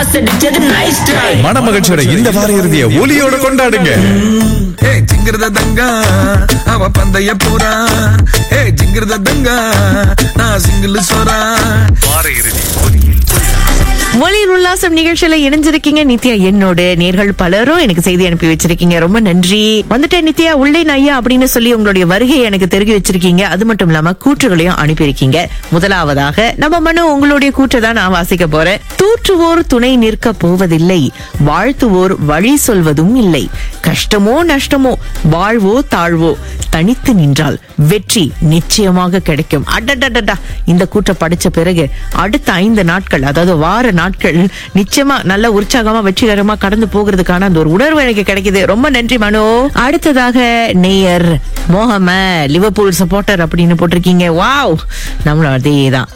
Pass அடிச்சது nice try மனமகிழ்ச்சியோட இந்த வார இறுதிய ஒலியோட கொண்டாடுங்க ஏ ஜிங்கிரத தங்கா அவ பந்தய போறா ஏ ஜிங்கிரத தங்கா நான் சிங்கிள் சோறா வார இறுதி மொழியில் உல்லாசம் நிகழ்ச்சியில இணைஞ்சிருக்கீங்க நித்யா என்னோட நேர்கள் பலரும் எனக்கு செய்தி அனுப்பி வச்சிருக்கீங்க ரொம்ப நன்றி வந்துட்டேன் நித்யா உள்ளே ஐயா அப்படின்னு சொல்லி உங்களுடைய வருகையை எனக்கு தெரிவி வச்சிருக்கீங்க அது மட்டும் இல்லாம கூற்றுகளையும் அனுப்பியிருக்கீங்க முதலாவதாக நம்ம மனு உங்களுடைய கூற்றை தான் நான் வாசிக்க போறேன் தூற்றுவோர் துணை நிற்க போவதில்லை வாழ்த்துவோர் வழி சொல்வதும் இல்லை கஷ்டமோ நஷ்டமோ வாழ்வோ தாழ்வோ தனித்து நின்றால் வெற்றி நிச்சயமாக கிடைக்கும் அடடடடா இந்த கூற்றை படிச்ச பிறகு அடுத்த ஐந்து நாட்கள் அதாவது வார நாட்கள் நிச்சயமா நல்ல உற்சாகமா வெற்றிகரமா கடந்து போகிறதுக்கான அந்த ஒரு உணர்வு எனக்கு கிடைக்குது ரொம்ப நன்றி மனோ அடுத்ததாக நேயர் மோகம லிவர்பூல் சப்போர்ட்டர் அப்படின்னு போட்டிருக்கீங்க வாவ் நம்மள அதேதான்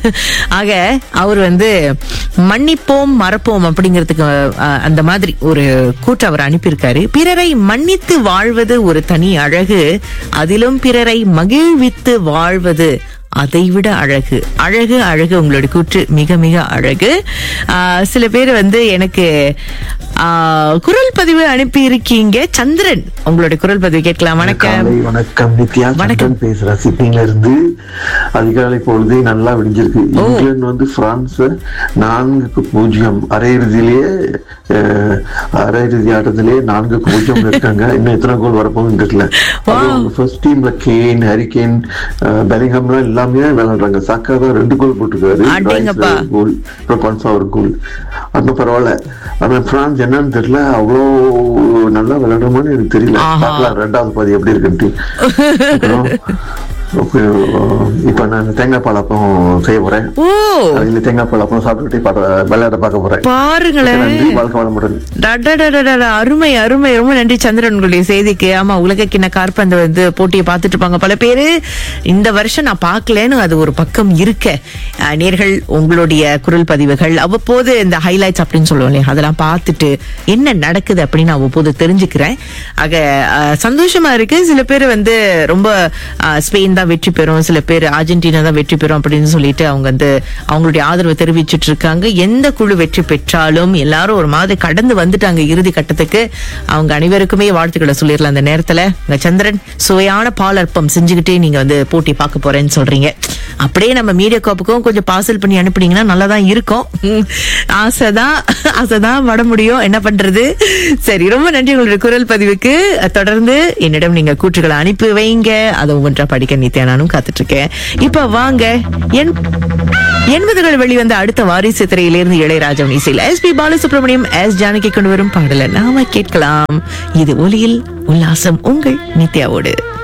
ஆக அவர் வந்து மன்னிப்போம் மறப்போம் அப்படிங்கிறதுக்கு அஹ், அந்த மாதிரி ஒரு கூற்று அவர் அனுப்பியிருக்காரு பிறரை மன்னித்து வாழ்வது ஒரு தனி அழகு அதிலும் பிறரை மகிழ்வித்து வாழ்வது அதைவிட அழகு அழகு அழகு உங்களுடைய கூற்று மிக மிக அழகு ஆஹ், சில பேர் வந்து எனக்கு ஆஹ், குரல் பதிவு அனுப்பி இருக்கீங்க சந்திரன் உங்களுடைய குரல் பதிவு கேட்கலாம் வணக்கம் காலை வணக்கம் நித்யா வணக்கம். சந்திரன் பேசுறேன் சிட்னில இருந்து அதிகாலை பொழுதே நல்லா விடிஞ்சிருக்கு இங்கிலாந்து வந்து பிரான்ஸ் நான்குக்கு பூஜ்ஜியம் அரையிறுதியிலேயே அஹ், அரையிறுதி ஆட்டத்திலேயே நான்குக்கு பூஜ்ஜியம் இருக்காங்க இன்னும் எத்தனை கோல் வரப்போகுதுன்னு தெரியல ஃபர்ஸ்ட் டீம்ல கேன் ஹரிகேன் பெலிங்ஹாம்லாம் எல்லாமே விளையாடுறாங்க சாக்கா தான் ரெண்டு கோல் போட்டிருக்காரு அடேங்கப்பா. கோல் அப்புறம் கொன்சா ஒரு கோல் அந்த பரவாயில்ல ஆனா பிரான்ஸ் என்னன்னு தெரியல அவ்வளோ நல்லா விளையாடுறோமான்னு எனக்கு தெரியல ஆஹா. பார்க்கலாம் ரெண்டாவது பாதி எப்படி இருக்குன்ட்டு அப்புறம், okay, இப்ப நான் தேங்காய் பாலப்பம் செய்ய போறேன் ஓ அதுல தேங்காய் பாலப்பம் சாப்பிட்டுட்டு பாட விளையாட பார்க்க போறேன் பாருங்களேன் நன்றி வாழ்க்கை வளமுடன் டடடடடட, அருமை அருமை ரொம்ப நன்றி சந்திரன் உங்களுடைய செய்திக்கு ஆமா உலக கிண்ண கார்பந்து வந்து போட்டியை பார்த்துட்டு இருப்பாங்க பல பேரு இந்த வருஷம் நான் பார்க்கலன்னு அது ஒரு பக்கம் இருக்க அஹ், நேர்கள் உங்களுடைய குரல் பதிவுகள் அவ்வப்போது இந்த ஹைலைட்ஸ் அப்படின்னு சொல்லுவோம் இல்லையா அதெல்லாம் பார்த்துட்டு என்ன நடக்குது அப்படின்னு நான் அவ்வப்போது தெரிஞ்சுக்கிறேன் ஆக அஹ், சந்தோஷமா இருக்கு சில பேர் வந்து ரொம்ப அஹ், ஸ்பெயின் தான் வெற்றி பெறும் சில பேர் அர்ஜென்டினா தான் வெற்றி பெறும் அப்படின்னு சொல்லிட்டு அவங்க வந்து அவங்களுடைய ஆதரவை தெரிவிச்சிட்டு இருக்காங்க எந்த குழு வெற்றி பெற்றாலும் எல்லாரும் ஒரு மாதிரி கடந்து வந்துட்டாங்க இறுதி கட்டத்துக்கு அவங்க அனைவருக்குமே வாழ்த்துக்களை சொல்லிடலாம் அந்த நேரத்துல இந்த சந்திரன் சுவையான பால் அற்பம் செஞ்சுக்கிட்டே நீங்க வந்து போட்டி பார்க்க போறேன்னு சொல்றீங்க அப்படியே நம்ம மீடியா கோப்புக்கும் கொஞ்சம் பார்சல் பண்ணி அனுப்புனீங்கன்னா நல்லா தான் இருக்கும் உம், ஆசைதான் ஆசைதான் வட முடியும் என்ன பண்றது சரி ரொம்ப நன்றி உங்களுடைய குரல் பதிவுக்கு தொடர்ந்து என்னிடம் நீங்க கூற்றுகளை அனுப்பி வைங்க அதை ஒவ்வொன்றா படிக்க நித்யா நானும் காத்துட்டு இருக்கேன் இப்ப வாங்க என் எண்பதுகள் வெளிவந்த அடுத்த வாரிசு திரையிலிருந்து இளையராஜா இசையில் S P Balasubrahmanyam S Janaki கொண்டு வரும் பாடலை நாம கேட்கலாம் இது ஒலியில் உல்லாசம் உங்கள் நித்யாவோடு